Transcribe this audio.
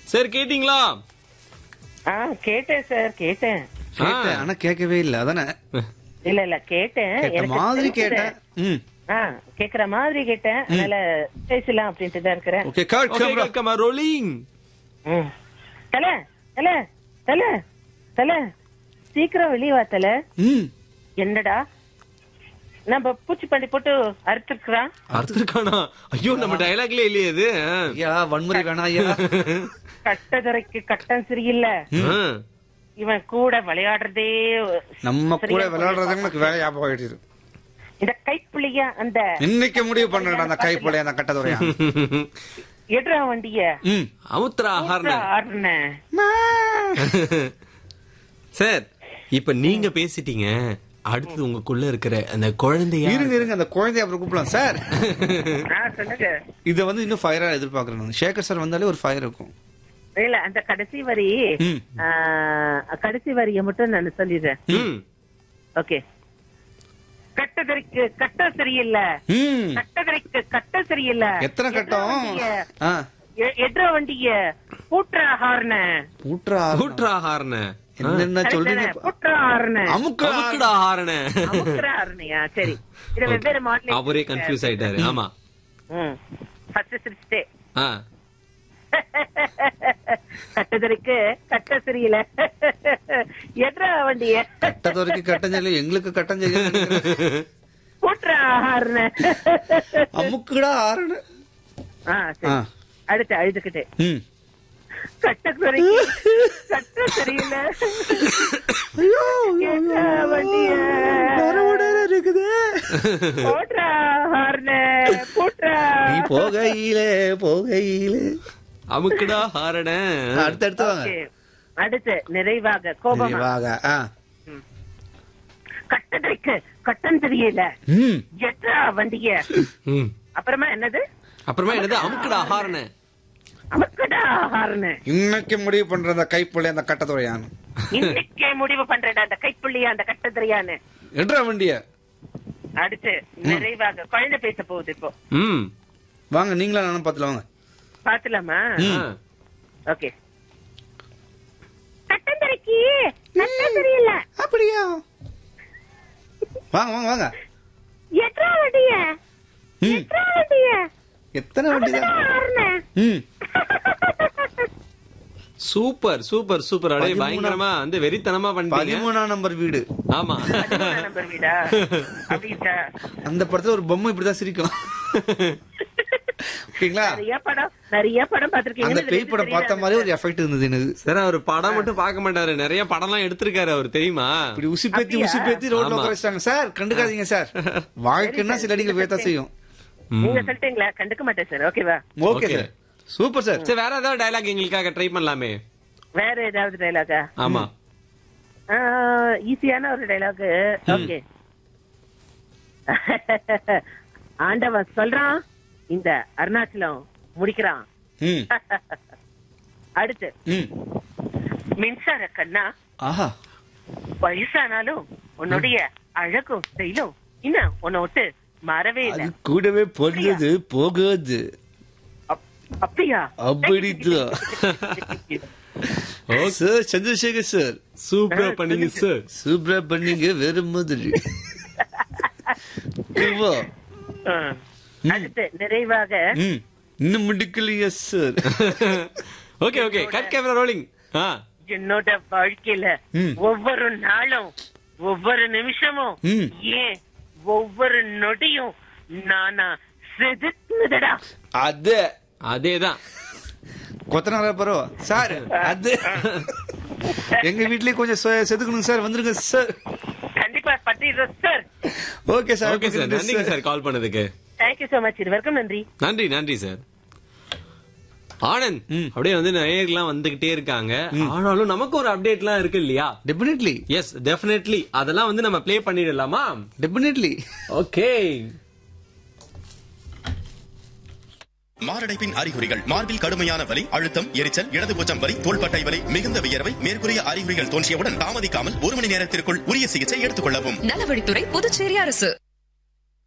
Sir கேட்டீங்களா ஆ கேட்டேன் sir கேட்டேன் கேட்டேன் ஆனா கேட்கவே இல்ல அதானே இல்ல இல்ல கேட்டேன் கேட்ட எனக்கு மாதிரி தெரிஞ்சது. கேட்டேன் ம் ஆ கேக்குற மாதிரி கேட்டேன் அதனால பேசலாம் அப்படின்ட்டு தான் இருக்கிறேன் ஓகே கார்ட் ஓகே கேமரா கமா ரோலிங் ம். தல தல தல தல சீக்கிரம் வெளிய வா தல ம் என்னடா நம்ம பூச்சி பண்ணி போட்டு அறுத்துருக்குறான் அர்த்தருக்கானா ஐயோ நம்ம டயலாக்ல இல்லையே இது ஐயா வன்முறை வேணாம் ஐயா கட்டதுரைக்கு கட்டம் சரியில்லை ஆ. இவன் கூட விளையாடுறதே நம்ம கூட சரியா விளையாடுறதுக்கு எனக்கு வேலை ஞாபகம் ஆயிடுது இந்த கைப்புள்ளிய அந்த இன்னைக்கு முடிவு பண்ணடா அந்த கைப்பொழிய அந்த கட்டதுறையா எட்ரா வண்டிய ம் அமுத்ரா ஹார்ன ஆறுன சார் இப்ப நீங்க பேசிட்டீங்க அடுத்து உங்களுக்குள்ள இருக்கிற அந்த குழந்தைய இருங்க இருங்க அந்த குழந்தைய அப்புறம் கூப்பிடலாம் சார் சொல்லுங்க இத வந்து இன்னும் ஃபயரா எதிர்பார்க்கறேன் நான் சேகர் சார் வந்தாலே ஒரு ஃபயர் இருக்கும் இல்ல அந்த கடைசி வரி ம். ஆ, கடைசி வரியை மட்டும் நான் சொல்லிடுறேன் ம். ஓகே கட்டதற்கு கட்டம் சரியில்லை ம் கட்டதற்கு கட்டம் சரியில்லை எத்தனை கட்டம் ஆ எட்ரா வண்டிய பூட்டுற ஹார்ன பூட்ரா கூட்ரா ஹார்ன என்னென்ன சொல்றீங்க பூட்டுற ஹார்ன அமுக்குடா அமுக்குடா ஹார்ன அமுக்குற ஹார்னையா சரி இது வெவ்வேறு மாடல் அவரே கன்ஃபியூஸ் ஆயிட்டாரு ஆமா ம் ஃபர்ஸ்ட் சிரிச்சிட்டே ஆ. கட்டதற்கு கட்ட சரியில்லை எட்ரா வண்டிய கட்டதுறைக்கு கட்டஞ்சொல்லி எங்களுக்கு கட்டஞ்சொல்லி பூட்டுற ஹார்ன அமுக்குடா ஆறுன்னு ஆ சரி ஆ. அடுத்து அழுதுகிட்டு ம் கட்டக்குறைக்கு கட்ட சரியில்லை எட்ரா வண்டிய இருக்குது போட்றா ஹார்ன போட்றா நீ போகையிலே போகையிலே அமுக்குடா ஹாரன அடுத்தடுத்து வாங்க Okay. அடுத்து நிறைவாக கோபமா விரிவாக ஆ கட்டதைக்கு கட்டம் தெரியல ம் எட்ரா வண்டிய ம். அப்புறமா என்னது அப்புறமா என்னது அமுக்குடா ஹார்ன அமக்கடா ஹார்னு இன்னைக்கு முடிவு பண்ற அந்த கைப்புள்ளி அந்த கட்டத்துறையான் இன்னைக்கே முடிவு பண்றேன் அந்த கைப்புள்ளியா அந்த கட்டதுரையான்னு எட்ரா வண்டிய அடுத்து நிறைவாக குழந்தை பேச போகுது இப்போ ம் வாங்க நீங்களா நானும் பாத்துல வாங்க பாத்துலாமா ஆ. ஓகே கட்டம் தெரியக்கு கட்டம் தெரியல அப்படியா வாங்க வாங்க வாங்க எட்ரா வண்டிய ம் எட்ரா வண்டிய எத்தனை வண்டி தான் ஹார்னு ம் சூப்பர் சூப்பர் சூப்பர் அடே பதிமூணாம் பயங்கரமா வந்து வெறித்தனமா பண்ணிட்டீங்க பதிமூணாம் நம்பர் வீடு ஆமா பதிமூணாம் நம்பர் வீடா அப்படின்ட்டா அந்த படத்துல ஒரு பொம்மை இப்படிதான் சிரிக்கும் ஓகேங்களா நிறைய படம் நிறைய படம் பாத்திருக்கீங்க அந்த பேய் படம் பார்த்த மாதிரி ஒரு எஃபெக்ட் இருந்தது எனக்கு சார் அவர் படம் மட்டும் பார்க்க மாட்டாரு நிறைய படம்லாம் எடுத்திருக்காரு அவர் தெரியுமா இப்படி உசி பேத்தி அப்படியா? உசி பேத்தி ரோட்ல ஆமா. உட்கார வச்சிட்டாங்க சார் கண்டுக்காதீங்க சார் வாழ்க்கைன்னா சில அடிகள் வேத்தா செய்யும் நீங்க சொல்லிட்டீங்களா கண்டுக்க மாட்டேன் சார் ஓகேவா okay Okay. Sir super sir சரி வேற ஏதாவது டயலாக் எங்களுக்காக ட்ரை பண்ணலாமே வேற ஏதாவது டைலாகா ஆமா ஈஸியான ஒரு டைலாக் ஓகே ஆண்டவன் சொல்றான் இந்த அருணாச்சலம் முடிக்கிறான் ம் அடுத்து ம் மின்சார கண்ணா ஆஹா வயசானாலும் உன்னுடைய அழகும் ஸ்டைலும் இன்னும் உன்னை விட்டு மாறவே அது இல்லை கூடவே பொழுது போகாது அப்- அப்படியா அப்படிதான் சார் சந்திரசேகர் சார் சூப்பரா பண்ணீங்க சார் சூப்பரா பண்ணீங்க வேற மாதிரி இதுவா? ஆ. அடுத்து நிறைவாக ம் இன்னும் முடிக்கலையா sir okay okay cut camera rolling ஆ என்னோட வாழ்க்கையில ம். ஒவ்வொரு நாளும் ஒவ்வொரு நிமிஷமும் ம். ஏன் ஒவ்வொரு நொடியும் நானா செதுக்குனதடா அது அதேதான் கொத்தனார பரவா சார் அது எங்க வீட்லயே கொஞ்சம் செ- செதுக்கணும் சார் வந்துருங்க சார் கண்டிப்பா பட்டிடுறோம் sir okay sir okay sir நன்றிங்க சார் கால் பண்ணதுக்கு தேங்க்யூ சோ மச் இது வரைக்கும் நன்றி நன்றி நன்றி சார் ஆனந்த் ம். அப்படியே வந்து நேயர்லாம் வந்துகிட்டே இருக்காங்க ஆனாலும் நமக்கு ஒரு அப்டேட்லாம் இருக்கு இல்லையா டெபினெட்லி எஸ் டெஃபினெட்லி அதெல்லாம் வந்து நம்ம ப்ளே பண்ணிடலாமா டெபினெட்லி ஓகே மாரடைப்பின் அறிகுறிகள் மார்பில் கடுமையான வலி அழுத்தம் எரிச்சல் இடதுபூச்சம் வலி தோள்பட்டை வலி மிகுந்த வியர்வை மேற்கூறிய அறிகுறிகள் தோன்றியவுடன் தாமதிக்காமல் ஒரு மணி நேரத்திற்குள் உரிய சிகிச்சை எடுத்துக் கொள்ளவும் நலவழித்துறை புதுச்சேரி அரசு